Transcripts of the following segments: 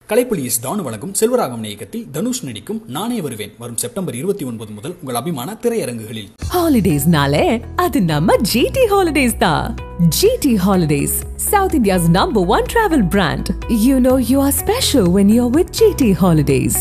கலைப்புலிஸ் டானு வழங்கும் செல்வராகம் இயக்கத்தில் தனுஷ் நடிக்கும் நானே வருவேன் வரும் செப்டம்பர் இருபத்தி ஒன்பது முதல் உங்கள் அபிமான திரையரங்குகளில் ஹாலிடேஸ்னாலே அது நம்ம ஜிடி ஹாலிடேஸ் தான் GT holidays south India's number one travel brand you know you are special when you are with GT holidays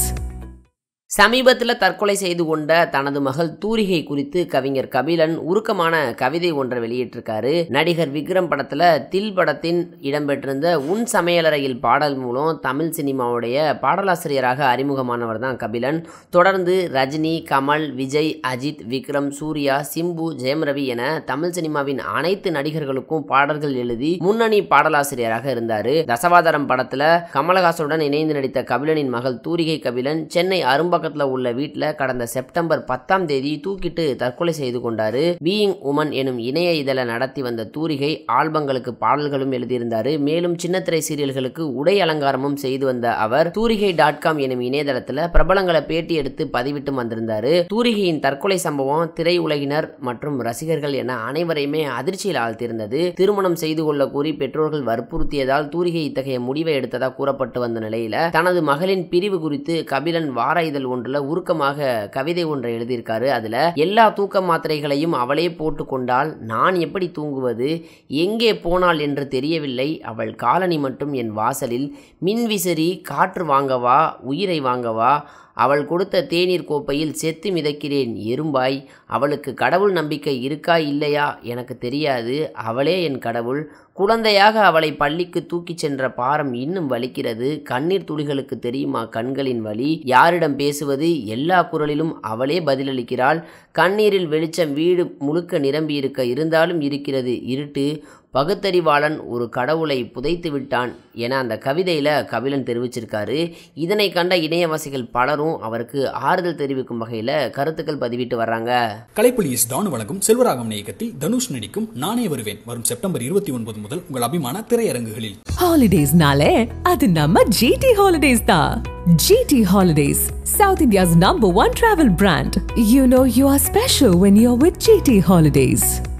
சமீபத்தில் தற்கொலை செய்து கொண்ட தனது மகள் தூரிகை குறித்து கவிஞர் கபிலன் உருக்கமான கவிதை ஒன்றை வெளியிட்டிருக்காரு நடிகர் விக்ரம் படத்தில் தில் படத்தின் இடம்பெற்றிருந்த உன் சமையலறையில் பாடல் மூலம் தமிழ் சினிமாவுடைய பாடலாசிரியராக அறிமுகமானவர் தான் கபிலன் தொடர்ந்து ரஜினி கமல் விஜய் அஜித் விக்ரம் சூர்யா சிம்பு ஜெயம் ரவி என தமிழ் சினிமாவின் அனைத்து நடிகர்களுக்கும் பாடல்கள் எழுதி முன்னணி பாடலாசிரியராக இருந்தார் தசவாதரம் படத்தில் கமலஹாசனுடன் இணைந்து நடித்த கபிலனின் மகள் தூரிகை கபிலன் சென்னை அரும்பக்கத்தில் உள்ள வீட்டில் கடந்த செப்டம்பர் பத்தாம் தேதி தூக்கிட்டு தற்கொலை செய்து கொண்டாரு பீயிங் உமன் எனும் இணைய இதழை நடத்தி வந்த தூரிகை ஆல்பங்களுக்கு பாடல்களும் எழுதியிருந்தார் மேலும் சின்னத்திரை சீரியல்களுக்கு உடை அலங்காரமும் செய்து வந்த அவர் தூரிகை டாட் காம் எனும் இணையதளத்தில் பிரபலங்களை பேட்டி எடுத்து பதிவிட்டு வந்திருந்தாரு தூரிகையின் தற்கொலை சம்பவம் திரையுலகினர் மற்றும் ரசிகர்கள் என அனைவரையுமே அதிர்ச்சியில் ஆழ்த்தியிருந்தது திருமணம் செய்து கொள்ள கூறி பெற்றோர்கள் வற்புறுத்தியதால் தூரிகை இத்தகைய முடிவை எடுத்ததா கூறப்பட்டு வந்த நிலையில தனது மகளின் பிரிவு குறித்து கபிலன் வார இதழ் ஒன்றுல உருக்கமாக கவிதை ஒன்றை எழுதியிருக்காரு அதுல எல்லா தூக்க மாத்திரைகளையும் அவளே போட்டு கொண்டால் நான் எப்படி தூங்குவது எங்கே போனாள் என்று தெரியவில்லை அவள் காலனி மட்டும் என் வாசலில் மின்விசிறி காற்று வாங்கவா உயிரை வாங்கவா அவள் கொடுத்த தேநீர் கோப்பையில் செத்து மிதக்கிறேன் எறும்பாய் அவளுக்கு கடவுள் நம்பிக்கை இருக்கா இல்லையா எனக்கு தெரியாது அவளே என் கடவுள் குழந்தையாக அவளை பள்ளிக்கு தூக்கிச் சென்ற பாரம் இன்னும் வலிக்கிறது கண்ணீர் துளிகளுக்கு தெரியுமா கண்களின் வலி யாரிடம் பேசுவது எல்லா குரலிலும் அவளே பதிலளிக்கிறாள் கண்ணீரில் வெளிச்சம் வீடு முழுக்க நிரம்பி இருக்க இருந்தாலும் இருக்கிறது இருட்டு பகுத்தறிவாளன் ஒரு கடவுளை புதைத்து விட்டான் என அந்த கவிதையில் கபிலன் தெரிவிச்சிருக்காரு இதனை கண்ட இணையவாசிகள் பலரும் அவருக்கு ஆறுதல் தெரிவிக்கும் வகையில் கருத்துக்கள் பதிவிட்டு வர்றாங்க கலைப்புலிஸ் டானு வழங்கும் செல்வராகம் இயக்கத்தில் தனுஷ் நடிக்கும் நானே வருவேன் வரும் செப்டம்பர் இருபத்தி ஒன்பது முதல் உங்கள் அபிமான திரையரங்குகளில் ஹாலிடேஸ்னாலே அது நம்ம ஜிடி ஹாலிடேஸ் தான் GT holidays south India's number one travel brand you know you are special when you are with GT holidays